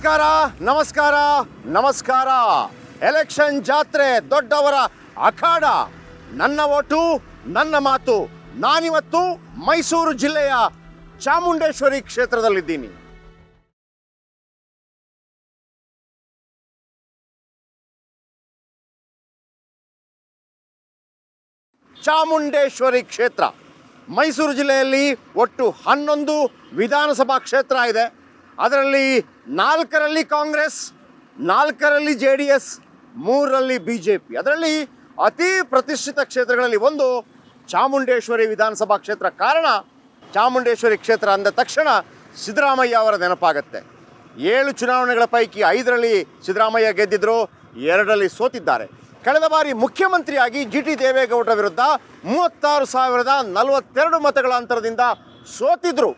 ನಮಸ್ಕಾರ ನಮಸ್ಕಾರ ನಮಸ್ಕಾರ ಎಲೆಕ್ಷನ್ ಜಾತ್ರೆ ದೊಡ್ಡವರ ಅಖಾಡ ನನ್ನ ಓಟು ನನ್ನ ಮಾತು ನಾನಿವತ್ತು ಮೈಸೂರು ಜಿಲ್ಲೆಯ ಚಾಮುಂಡೇಶ್ವರಿ ಕ್ಷೇತ್ರದಲ್ಲಿದ್ದೀನಿ ಚಾಮುಂಡೇಶ್ವರಿ ಕ್ಷೇತ್ರ ಮೈಸೂರು ಜಿಲ್ಲೆಯಲ್ಲಿ ಒಟ್ಟು ಹನ್ನೊಂದು ವಿಧಾನಸಭಾ ಕ್ಷೇತ್ರ ಇದೆ ಅದರಲ್ಲಿ ನಾಲ್ಕರಲ್ಲಿ ಕಾಂಗ್ರೆಸ್ ನಾಲ್ಕರಲ್ಲಿ ಜೆ ಡಿ ಎಸ್ ಮೂರರಲ್ಲಿ ಬಿ ಜೆ ಪಿ ಅದರಲ್ಲಿ ಅತಿ ಪ್ರತಿಷ್ಠಿತ ಕ್ಷೇತ್ರಗಳಲ್ಲಿ ಒಂದು ಚಾಮುಂಡೇಶ್ವರಿ ವಿಧಾನಸಭಾ ಕ್ಷೇತ್ರ ಕಾರಣ ಚಾಮುಂಡೇಶ್ವರಿ ಕ್ಷೇತ್ರ ಅಂದ ತಕ್ಷಣ ಸಿದ್ದರಾಮಯ್ಯ ಅವರ ನೆನಪಾಗತ್ತೆ ಏಳು ಚುನಾವಣೆಗಳ ಪೈಕಿ ಐದರಲ್ಲಿ ಸಿದ್ದರಾಮಯ್ಯ ಗೆದ್ದಿದ್ರು ಎರಡರಲ್ಲಿ ಸೋತಿದ್ದಾರೆ ಕಳೆದ ಬಾರಿ ಮುಖ್ಯಮಂತ್ರಿಯಾಗಿ ಜಿ ಟಿ ದೇವೇಗೌಡರ ವಿರುದ್ಧ ಮೂವತ್ತಾರು ಸಾವಿರದ ನಲವತ್ತೆರಡು ಮತಗಳ ಅಂತರದಿಂದ ಸೋತಿದ್ರು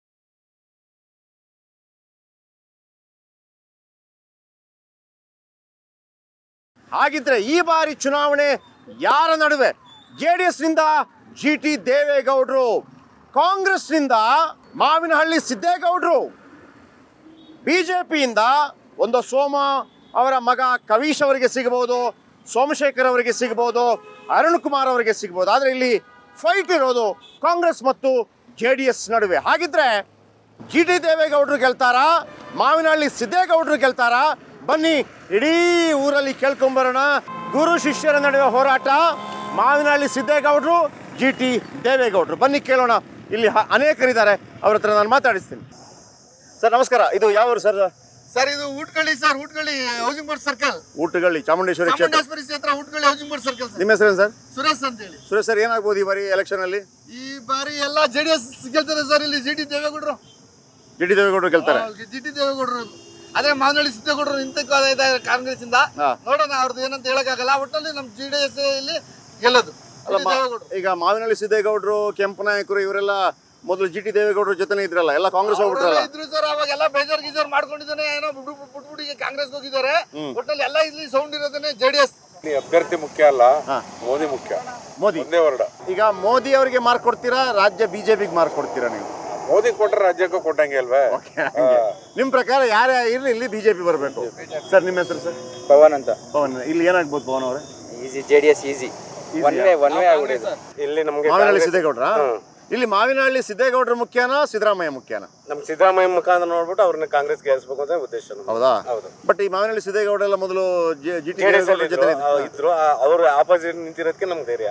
ಹಾಗಿದ್ರೆ ಈ ಬಾರಿ ಚುನಾವಣೆ ಯಾರ ನಡುವೆ ಜೆ ಡಿ ಎಸ್ನಿಂದ ಜಿ ಟಿ ದೇವೇಗೌಡರು ಕಾಂಗ್ರೆಸ್ನಿಂದ ಮಾವಿನಹಳ್ಳಿ ಸಿದ್ದೇಗೌಡರು ಬಿ ಜೆ ಪಿಯಿಂದ ಒಂದು ಸೋಮ ಅವರ ಮಗ ಕವೀಶ್ ಅವರಿಗೆ ಸಿಗಬಹುದು ಸೋಮಶೇಖರ್ ಅವರಿಗೆ ಸಿಗಬಹುದು ಅರುಣ್ ಕುಮಾರ್ ಅವರಿಗೆ ಸಿಗಬಹುದು ಆದರೆ ಇಲ್ಲಿ ಫೈಟ್ ಇರೋದು ಕಾಂಗ್ರೆಸ್ ಮತ್ತು ಜೆ ಡಿ ಎಸ್ ನಡುವೆ ಹಾಗಿದ್ರೆ ಜಿ ಟಿ ದೇವೇಗೌಡರು ಗೆಲ್ತಾರಾ ಮಾವಿನಹಳ್ಳಿ ಸಿದ್ದೇಗೌಡರು ಗೆಲ್ತಾರಾ ಬನ್ನಿ ಇಡೀ ಊರಲ್ಲಿ ಕೇಳ್ಕೊಂಬರೋಣ ಗುರು ಶಿಷ್ಯರ ನಡುವೆ ಹೋರಾಟ ಮಾವಿನಹಳ್ಳಿ ಸಿದ್ದೇಗೌಡರು ಜಿ ಟಿ ದೇವೇಗೌಡರು ಬನ್ನಿ ಕೇಳೋಣ ಇಲ್ಲಿ ಹ- ಅನೇಕರಿದ್ದಾರೆ ಅವ್ರ ಹತ್ರ ನಾನು ಮಾತಾಡಿಸ್ತೀನಿ ಸರ್ ನಮಸ್ಕಾರ ಇದು ಯಾವ ಊರು ಸರ್ ಸರ್ ಇದು Hootagalli sir Hootagalli housing board circle Hootagalli Chamundeshwari ಕ್ಷೇತ್ರ ಚಾಮುಂಡೇಶ್ವರಿ ಕ್ಷೇತ್ರ Hootagalli housing board circle sir ನಿಮ್ಮ ಹೆಸರೇನು ಸರ್ ಸುರೇಶ್ ಅಂತ ಹೇಳಿ ಸುರೇಶ್ ಸರ್ ಏನಾಗ್ಬೋದು ಈ ಬಾರಿ ಎಲೆಕ್ಷನ್ ಅಲ್ಲಿ ಈ ಬಾರಿ ಎಲ್ಲ ಜೆ ಡಿ ಎಸ್ ಗೆಲ್ತಾರೆ ಸರ್ ಇಲ್ಲಿ ಜಿ ಟಿ ದೇವೇಗೌಡರು ಜಿ ಟಿ ದೇವೇಗೌಡರು ಗೆಲ್ತಾರೆ ಜಿ ಟಿ ದೇವೇಗೌಡರು ಅದೇ ಮಾವನಹಳ್ಳಿ ಸಿದ್ದೇಗೌಡರು ಇಂತ ಇದ್ದಾರೆ ಕಾಂಗ್ರೆಸ್ ಇಂದ ಹಾ. ನೋಡೋಣ ಅವ್ರದ್ದು ಏನಂತ ಹೇಳಕ್ಕಾಗಲ್ಲ ಒಟ್ಟಲ್ಲಿ ನಮ್ಮ ಜಿ ಡಿ ಎಸ್ ಇಲ್ಲಿ ಗೆಲ್ಲೋದು ಅಲ್ಲ ಮಾ- ದೇವೇಗೌಡರು ಈಗ ಮಾವಿನಹಳ್ಳಿ ಸಿದ್ದೇಗೌಡರು ಕೆಂಪು ನಾಯಕರು ಇವರೆಲ್ಲ ಮೊದಲು ಜಿ ಟಿ ದೇವೇಗೌಡರ ಜೊತೆನೇ ಇದ್ರಲ್ಲ ಎಲ್ಲ ಕಾಂಗ್ರೆಸ್ ಹೋಗ್ಬಿಟ್ರಲ್ಲ ಅವರೆಲ್ಲ ಇದ್ರು ಸರ್ ಅವಾಗೆಲ್ಲ ಬೇಜಾರ್ ಗೀಜಾರ್ ಮಾಡ್ಕೊಂಡಿದ್ದಾನೆ ಏನೋ ಬಿಟ್ಟು ಬಿಟ್ಬಿಟ್ಟು ಈಗ ಕಾಂಗ್ರೆಸ್ ಹೋಗಿದ್ದಾರೆ ಒಟ್ಟಲ್ಲಿ ಎಲ್ಲ ಇಲ್ಲಿ ಸೌಂಡ್ ಇರೋದನ್ನೇ ಜೆ ಡಿ ಎಸ್ ಈ ಅಭ್ಯರ್ಥಿ ಮುಖ್ಯ ಅಲ್ಲ ಹಾ. ಮೋದಿ ಮುಖ್ಯ ಮೋದಿ ಒಂದೇ ವರ್ಡ ಈಗ ಮೋದಿ ಅವರಿಗೆ ಮಾರ್ಕ್ ಕೊಡ್ತೀರಾ ರಾಜ್ಯ ಬಿಜೆಪಿಗೆ ಮಾರ್ಕ್ ಕೊಡ್ತೀರಾ ನೀವು ಮೋದಿ ಕೊಟ್ರೆ ರಾಜ್ಯಕ್ಕೂ ಕೊಟ್ಟಂಗೆ ಅಲ್ವೇ ಹಂಗೆ. ನಿಮ್ ಪ್ರಕಾರ ಯಾರೇ ಇರ್ಲಿ ಇಲ್ಲಿ ಬಿಜೆಪಿ ಬರಬೇಕು ಸರ್ ನಿಮ್ಮ ಹೆಸರು ಸರ್ ಪವನ್ ಅಂತ ಪವನ್ ಇಲ್ಲಿ ಏನಾಗ್ಬೋದು ಪವನ್ ಅವರೇ easy J D S easy one way one way ಆಗ್ಬಿಟ್ಟಿದೆ ಇಲ್ಲಿ ನಮ್ಗೆ ಮಾವಿನಹಳ್ಳಿ ಸಿದ್ದೇಗೌಡ್ರ ಇಲ್ಲಿ ಮಾವಿನಹಳ್ಳಿ ಸಿದ್ದೇಗೌಡರ ಮುಖ್ಯನಾ ಸಿದ್ದರಾಮಯ್ಯ ಮುಖ್ಯನಾ ನಮ್ ಸಿದ್ದರಾಮಯ್ಯ ಮುಖಾಂತರ ನೋಡ್ಬಿಟ್ಟು ಅವ್ರನ್ನ ಕಾಂಗ್ರೆಸ್ ಗೆಲ್ಸ್ಬೇಕು ಅಂತ ಉದ್ದೇಶ ನಮ್ದು. ಹೌದಾ ಹೌದು. ಬಟ್ ಈ ಮಾವಿನಹಳ್ಳಿ ಸಿದ್ದೇಗೌಡ ಎಲ್ಲ ಮೊದಲು ಜಿ ಟಿ JDS ಅಲ್ಲಿ ದೇವೇಗೌಡರ ಜೊತೆ ಇದ್ರು, ಆ, ಇದ್ರು ಅವ್ರ ಆಪೋಸಿಟ್ ನಿಂತಿರೋದಕ್ಕೆ ನಮ್ಗೆ ಧೈರ್ಯ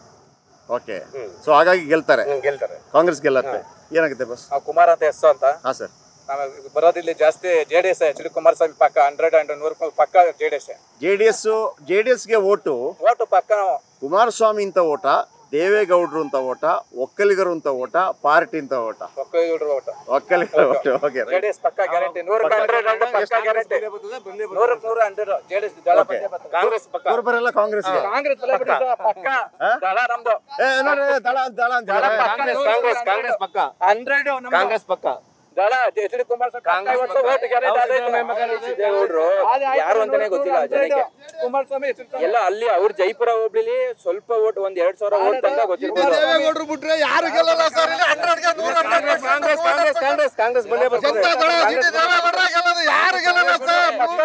ಓಕೆ ಸೊ ಹಾಗಾಗಿ ಗೆಲ್ತಾರೆ ಹ್ಮ್, ಗೆಲ್ತಾರೆ ಕಾಂಗ್ರೆಸ್ ಗೆಲ್ಲತ್ತೆ ಏನಾಗುತ್ತೆ ಬಸ್ ನಾವು ಕುಮಾರ್ ಅಂತ ಎಸ್ ಅಂತ ಹಾ ಸರ್ ನಾವು ಬರೋದಿಲ್ಲಿ ಜಾಸ್ತಿ J D S H D Kumaraswamy ಪಕ್ಕ ಹಂಡ್ರೆಡ್ ಹಂಡ್ರೆಡ್ ನೂರು ಪಕ್ಕ J D S J D S J D ಎಸ್ಗೆ ಓಟು ಓಟು ಪಕ್ಕ ನಾವು ಕುಮಾರಸ್ವಾಮಿ ಅಂತ ಓಟ ದೇವೇಗೌಡರು ಅಂತ ಓಟ ಒಕ್ಕಲಿಗರು ಅಂತ ಓಟ ಪಾರ್ಟಿ ಅಂತ ಓಟ ಒಕ್ಕಲಿಗರು ಓಟು ಒಕ್ಕಲಿಗರ vote okay J D S ಪಕ್ಕ ಗ್ಯಾರಂಟಿ ನೂರಕ್ಕೆ ಹಂಡ್ರೆಡ್ ಹಂಡ್ರೆಡ್ ಪಕ್ಕ ಗ್ಯಾರಂಟಿ ನೂರಕ್ಕೆ ನೂರು ಹಂಡ್ರೆಡ್ ಜೆ ಡಿ ಎಸ್ ದಳ ಬಂದೇ ಬರ್ತದೆ. ಕಾಂಗ್ರೆಸ್ ಪಕ್ಕ ಬರೋಬ್ಬರೆಲ್ಲ ಕಾಂಗ್ರೆಸ್ಗೆ ಕಾಂಗ್ರೆಸ್ ತಲೆ ಬಿಡಿ ಸರ್, ಪಕ್ಕ ದಳ ನಮ್ದು ಏ ನೋಡ್ರಿ ದಳ ದಳ ಅಂತ ಹೇಳಿ. ಕಾಂಗ್ರೆಸ್ ಕಾಂಗ್ರೆಸ್ ಕಾಂಗ್ರೆಸ್ ಪಕ್ಕ ಹಂಡ್ರೆಡ್ ಕಾಂಗ್ರೆಸ್ ಪಕ್ಕ ದಳ ಎಚ್ ಡಿ ಕುಮಾರಸ್ವಾಮಿ ಪಕ್ಕ ಇವತ್ತು vote guarantee ಸಿದ್ದೇಗೌಡ್ರು ಯಾರು ಅಂತಾನೆ ಗೊತ್ತಿಲ್ಲ ಜನಕ್ಕೆ ಕುಮಾರಸ್ವಾಮಿ ಎಲ್ಲ ಅಲ್ಲಿ ಅವ್ರ ಜೈಪುರ ಹೋಬ್ಳಿಲಿ ಸ್ವಲ್ಪ ಓಟ್ ಒಂದ್ ಎರಡ್ ಸಾವಿರ ಓಟ್ ತಂದ ಗೊತ್ತಿರ್ಬೋದು ದೇವೇಗೌಡರು ಬಿಟ್ರೆ ಯಾರು ಗೆಲ್ಲಲ್ಲ ಸರ್ ಇಲ್ಲಿ ಹಂಡ್ರೆಡ್ಗೆ ನೂರ ಕಾಂಗ್ರೆಸ್ ಕಾಂಗ್ರೆಸ್ ಕಾಂಗ್ರೆಸ್ ಕಾಂಗ್ರೆಸ್ ಕಾಂಗ್ರೆಸ್ ಬಂದೇ ಬರ್ತದೆ ಜನತಾ ದಳ ಜಿ ಟಿ ದೇವೇಗೌಡರ ಗೆಲ್ಲೋದು ಯಾರು ಗೆಲ್ಲಲ್ಲ ಸರ್ ಪಕ್ಕ.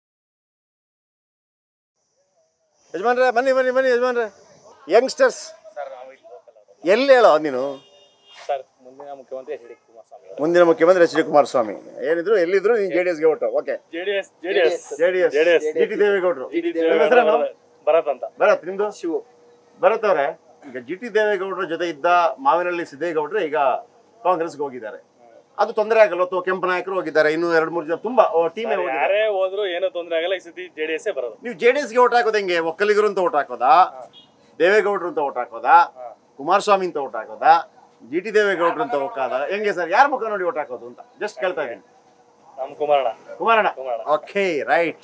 ಯಜಮಾನ್ರೆ ಬನ್ನಿ ಬನ್ನಿ ಬನ್ನಿ ಯಜಮಾನ್ರೆ ಯಂಗ್ಸ್ಟರ್ಸ್ ಎಲ್ಲಿ ಹೇಳೋ ನೀನು ಸರ್ ಮುಂದಿನ ಮುಖ್ಯಮಂತ್ರಿ ಎಚ್ ಡಿ ಕುಮಾರಸ್ವಾಮಿ ಮುಂದಿನ ಮುಖ್ಯಮಂತ್ರಿ ಎಚ್ ಡಿ ಕುಮಾರಸ್ವಾಮಿ ಏನಿದ್ರು ಎಲ್ಲಿದ್ರು ನೀನು ಜೆ ಡಿ ಎಸ್ಗೆ vote okay JDS JDS J D S G T ದೇವೇಗೌಡರು ನಿಮ್ಮ ಹೆಸರೇನು ಭರತ್ ಅಂತ ಭರತ್ ನಿಮ್ದು ಶಿವು ಭರತ್ ಅವರೇ ಈಗ ಜಿ ಟಿ ದೇವೇಗೌಡರ ಜೊತೆ ಇದ್ದ ಮಾವಿನಹಳ್ಳಿ ಸಿದ್ದೇಗೌಡರು ಈಗ ಕಾಂಗ್ರೆಸ್ಗೆ ಹೋಗಿದ್ದಾರೆ ಅದು ತೊಂದರೆ ಆಗಲ್ಲ ಅಥವಾ ಕೆಂಪು ನಾಯಕರು ಹೋಗಿದ್ದಾರೆ ಇನ್ನು ಎರಡು ಮೂರು ಜನ ತುಂಬಾ ಟೀಮೇ ಹೋಗಿದ್ದಾರೆ ಯಾರೇ ಹೋದ್ರು ಏನೂ ತೊಂದರೆ ಆಗಲ್ಲ ಈ ಸತಿ ಜೆಡಿಎಸ್ ಬರೋದು ನೀವು ಜೆ ಡಿ ಎಸ್ಗೆ ಓಟ್ ಹಾಕೋದು ಹೆಂಗೆ ಒಕ್ಕಲಿಗರು ಅಂತ ಓಟ್ ಹಾಕೋದಾ ದೇವೇಗೌಡರು ಅಂತ ಓಟ್ ಹಾಕೋದಾ ಕುಮಾರಸ್ವಾಮಿ ಅಂತ ಓಟ್ ಹಾಕೋದಾ ಜಿ ಟಿ ದೇವೇಗೌಡರು ಅಂತ ಹೋಗೋದ ಹೆಂಗೆ ಸರ್ ಯಾರ ಮುಖ ನೋಡಿ ಓಟ್ ಹಾಕೋದು ಅಂತ ಜಸ್ಟ್ ಕೇಳ್ತಾ ಇದ್ದೀನಿ ನಮ್ ಕುಮಾರಣ್ಣ ಕುಮಾರಣ್ಣ ಕುಮಾರಣ್ಣ. ಓಕೆ ರೈಟ್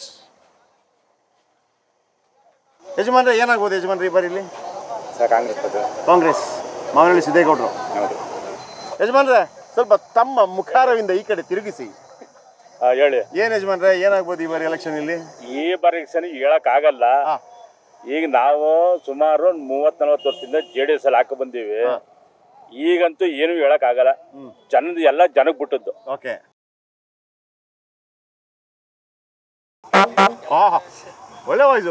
ಯಜಮಾನ್ರೆ ಏನಾಗ್ಬೋದು ಯಜಮಾನ್ರಿ ಈ ಬಾರಿ ಇಲ್ಲಿ ಸರ್ ಕಾಂಗ್ರೆಸ್ ಪಕ್ಕ ಕಾಂಗ್ರೆಸ್ ಮಾವಿನಹಳ್ಳಿ ಸಿದ್ದೇಗೌಡರು ಹೌದು ಯಜಮಾನ್ರೆ ಸ್ವಲ್ಪ ತಮ್ಮ ಮುಖಾರವಿಂದ ಈ ಕಡೆ ತಿರುಗಿಸಿ ಆ, ಹೇಳಿ ಏನ್ ಯಜಮಾನ್ರೆ ಏನಾಗ್ಬೋದು ಈ ಬಾರಿ ಎಲೆಕ್ಷನ್ ಇಲ್ಲಿ ಈ ಬಾರಿ ಹೇಳಕ್ ಆಗಲ್ಲ ಹಾ. ಈಗ ನಾವು ಸುಮಾರು ಒಂದ್ ಮೂವತ್ ನಲ್ವತ್ತು ವರ್ಷದಿಂದ ಜೆಡಿಎಸ್ ಅಲ್ಲಿ ಹಾಕಿ ಬಂದೀವಿ ಈಗಂತೂ ಏನು ಹೇಳಕ್ ಆಗಲ್ಲ ಜನದ ಎಲ್ಲ ಜನಕ್ ಬಿಟ್ಟದ್ದು ಓಕೆ ಆಹಾ ಒಳ್ಳೆ ವಾಯ್ಸು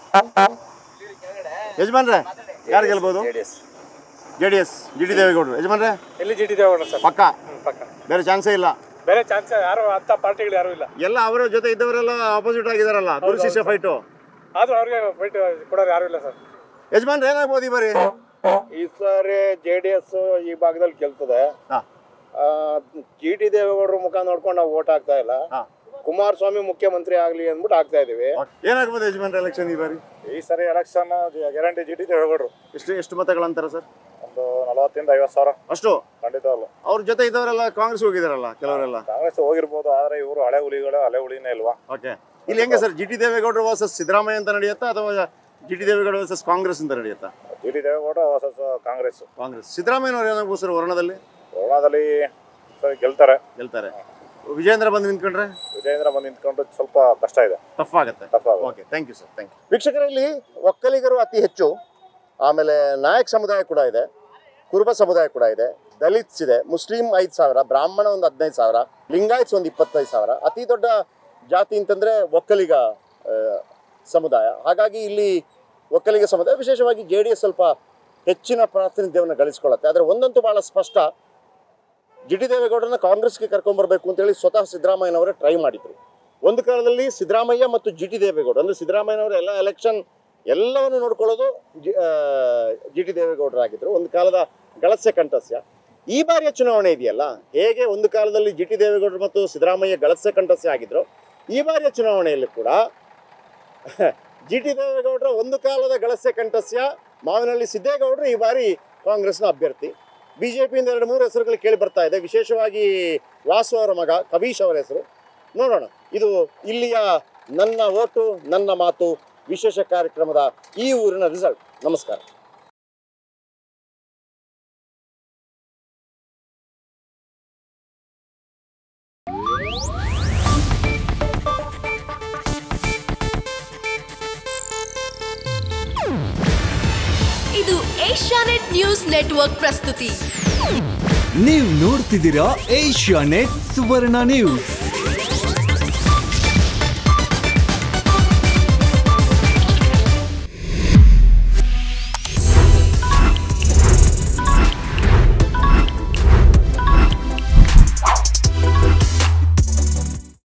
ಯಜಮಾನ್ರೆ ಯಾರು ಗೆಲ್ಬೋದು J D S G T ದೇವೇಗೌಡರು ಯಜಮಾನ್ರೆ ಎಲ್ಲಿ ಜಿ ಟಿ ದೇವೇಗೌಡ ಸರ್ ಪಕ್ಕ ಪಕ್ಕ ಬೇರೆ ಚಾನ್ಸೇ ಇಲ್ಲ ಬೇರೆ ಚಾನ್ಸ್ ಯಾರು ಅಂತ ಪಾರ್ಟಿಗಳು ಯಾರು ಇಲ್ಲ ಎಲ್ಲ ಅವರ ಜೊತೆ ಇದ್ದವರೆಲ್ಲ ಆಪೋಸಿಟ್ ಆಗಿದಾರಲ್ಲ ಗುರು ಶಿಷ್ಯ ಫೈಟು ಆದ್ರೂ ಅವ್ರಿಗೆ ಫೈಟ್ ಕೊಡೋರು ಯಾರು ಇಲ್ಲ ಸರ್ ಯಜಮಾನ್ರೆ ಏನಾಗ್ಬೋದು ಈ ಬಾರಿ ಈ ಸಾರಿ ಜೆ ಡಿ ಎಸ್ ಈ ಭಾಗದಲ್ಲಿ ಗೆಲ್ತದೆ ಹಾ. ಜಿ ಟಿ ದೇವೇಗೌಡರ ಮುಖ ನೋಡ್ಕೊಂಡು ನಾವು ಓಟ್ ಹಾಕ್ತಾ ಇಲ್ಲ ಹಾ. ಕುಮಾರಸ್ವಾಮಿ ಮುಖ್ಯಮಂತ್ರಿ ಆಗ್ಲಿ ಅಂದ್ಬಿಟ್ಟು ಆಗ್ತಾ ಇದೀವಿ ಏನಾಗ್ಬೋದು ಯಜಮಾನ್ರೆ ಎಲೆಕ್ಷನ್ ಈ ಬಾರಿ ಈ ಸರಿ ಎಲೆಕ್ಷನ್ ಗ್ಯಾರಂಟಿ ಜಿ ಟಿ ದೇವೇಗೌಡರು ಎಷ್ಟು ಎಷ್ಟು ಮತಗಳಂತಾರ ಸರ್ ಒಂದು ನಲವತ್ತಿಂದ ಐವತ್ತು ಸಾವಿರ ಅಷ್ಟು ಖಂಡಿತ ಅಲ್ಲ ಅವ್ರ ಜೊತೆ ಇದ್ದವರೆಲ್ಲ ಕಾಂಗ್ರೆಸ್ ಹೋಗಿದಾರಲ್ಲ ಕೆಲವರೆಲ್ಲ ಕಾಂಗ್ರೆಸ್ ಹೋಗಿರ್ಬೋದು ಆದ್ರೆ ಇವರು ಹಳೆ ಹುಲಿಗಳು ಹಳೆ ಹುಲಿನೇ ಇಲ್ವಾ ಓಕೆ ಇಲ್ಲಿ ಹೆಂಗೆ ಸರ್ ಜಿ ಟಿ ದೇವೇಗೌಡರು ವರ್ಸಸ್ ಸಿದ್ದರಾಮಯ್ಯ ಅಂತ ನಡೆಯುತ್ತಾ ಅಥವಾ G T Deve Gowda versus Congress ಅಂತ ನಡೆಯುತ್ತಾ ಜಿ ಟಿ ದೇವೇಗೌಡ ಹೊಸ ಕಾಂಗ್ರೆಸ್ ಕಾಂಗ್ರೆಸ್ ಸಿದ್ದರಾಮಯ್ಯನವ್ರು ಏನಾಗ್ಬೋದು ಸರ್ ವರ್ಣದಲ್ಲಿ ಕೊರೋನಾದಲ್ಲಿ ಸರಿ ಗೆಲ್ತಾರೆ ಗೆಲ್ತಾರೆ ವಿಜೇಂದ್ರ ಬಂದು ನಿಂತ್ಕೊಂಡ್ರೆ ವಿಜಯೇಂದ್ರ ಬಂದು ನಿಂತ್ಕೊಂಡು ಸ್ವಲ್ಪ ಕಷ್ಟ ಇದೆ ಟಫ್ ಆಗುತ್ತೆ ಟಫ್ ಆಗುತ್ತೆ okay thank you sir thank you ವೀಕ್ಷಕರಲ್ಲಿ ಒಕ್ಕಲಿಗರು ಅತಿ ಹೆಚ್ಚು ಆಮೇಲೆ ನಾಯಕ್ ಸಮುದಾಯ ಕೂಡ ಇದೆ ಕುರುಬ ಸಮುದಾಯ ಕೂಡ ಇದೆ ದಲಿತ್ಸ್ ಇದೆ ಮುಸ್ಲಿಂ ಐದು ಸಾವಿರ ಬ್ರಾಹ್ಮಣ ಒಂದು ಹದಿನೈದು ಸಾವಿರ ಲಿಂಗಾಯತ್ಸ್ ಒಂದು ಇಪ್ಪತ್ತೈದು ಸಾವಿರ ಅತಿ ದೊಡ್ಡ ಜಾತಿ ಅಂತಂದರೆ ಒಕ್ಕಲಿಗ ಆ, ಸಮುದಾಯ ಹಾಗಾಗಿ ಇಲ್ಲಿ ಒಕ್ಕಲಿಗ ಸಮುದಾಯ ವಿಶೇಷವಾಗಿ ಜೆ ಡಿ ಎಸ್ ಸ್ವಲ್ಪ ಹೆಚ್ಚಿನ ಪ್ರಾತಿನಿಧ್ಯವನ್ನು ಗಳಿಸ್ಕೊಳ್ಳುತ್ತೆ ಆದರೆ ಒಂದಂತೂ ಭಾಳ ಸ್ಪಷ್ಟ ಜಿ ಟಿ ದೇವೇಗೌಡರನ್ನ ಕಾಂಗ್ರೆಸ್ಗೆ ಕರ್ಕೊಂಬರ್ಬೇಕು ಅಂತೇಳಿ ಸ್ವತಃ ಸಿದ್ದರಾಮಯ್ಯನವರೇ ಟ್ರೈ ಮಾಡಿದ್ರು ಒಂದು ಕಾಲದಲ್ಲಿ ಸಿದ್ದರಾಮಯ್ಯ ಮತ್ತು ಜಿ ಟಿ ದೇವೇಗೌಡ ಅಂದರೆ ಸಿದ್ದರಾಮಯ್ಯನವರು ಎಲ್ಲ ಎಲೆಕ್ಷನ್ ಎಲ್ಲವನ್ನು ನೋಡ್ಕೊಳ್ಳೋದು ಜಿ ಜಿ ಟಿ ದೇವೇಗೌಡರಾಗಿದ್ದರು ಒಂದು ಕಾಲದ ಗಳಸ್ಯ ಕಂಠಸ್ಯ ಈ ಬಾರಿಯ ಚುನಾವಣೆ ಇದೆಯಲ್ಲ ಹೇಗೆ ಒಂದು ಕಾಲದಲ್ಲಿ ಜಿ ಟಿ ದೇವೇಗೌಡರು ಮತ್ತು ಸಿದ್ದರಾಮಯ್ಯ ಗಳಸ್ಯ ಕಂಠಸ್ಯ ಆಗಿದ್ರು ಈ ಬಾರಿಯ ಚುನಾವಣೆಯಲ್ಲಿ ಕೂಡ ಜಿ ಟಿ ದೇವೇಗೌಡರ ಒಂದು ಕಾಲದ ಗಳಸ್ಯ ಕಂಠಸ್ಯ ಮಾವಿನಹಳ್ಳಿ ಸಿದ್ದೇಗೌಡರು ಈ ಬಾರಿ ಕಾಂಗ್ರೆಸ್ನ ಅಭ್ಯರ್ಥಿ ಬಿ ಜೆ ಪಿಯಿಂದ ಎರಡು ಮೂರು ಹೆಸರುಗಳು ಕೇಳಿ ಬರ್ತಾ ಇದೆ ವಿಶೇಷವಾಗಿ ವಾಸು ಅವರ ಮಗ ಕಬೀಶ್ ಅವರ ಹೆಸರು ನೋಡೋಣ ಇದು ಇಲ್ಲಿಯ ನನ್ನ ಓಟು ನನ್ನ ಮಾತು ವಿಶೇಷ ಕಾರ್ಯಕ್ರಮದ ಈ ಊರಿನ ರಿಸಲ್ಟ್ ನಮಸ್ಕಾರ ಇದು ಏಷ್ಯಾನೆಟ್ ನ್ಯೂಸ್ ನೆಟ್ವರ್ಕ್ ಪ್ರಸ್ತುತಿ ನೀವು ನೋಡ್ತಿದ್ದೀರಾ ಏಷ್ಯಾ ನೆಟ್ ಸುವರ್ಣ ನ್ಯೂಸ್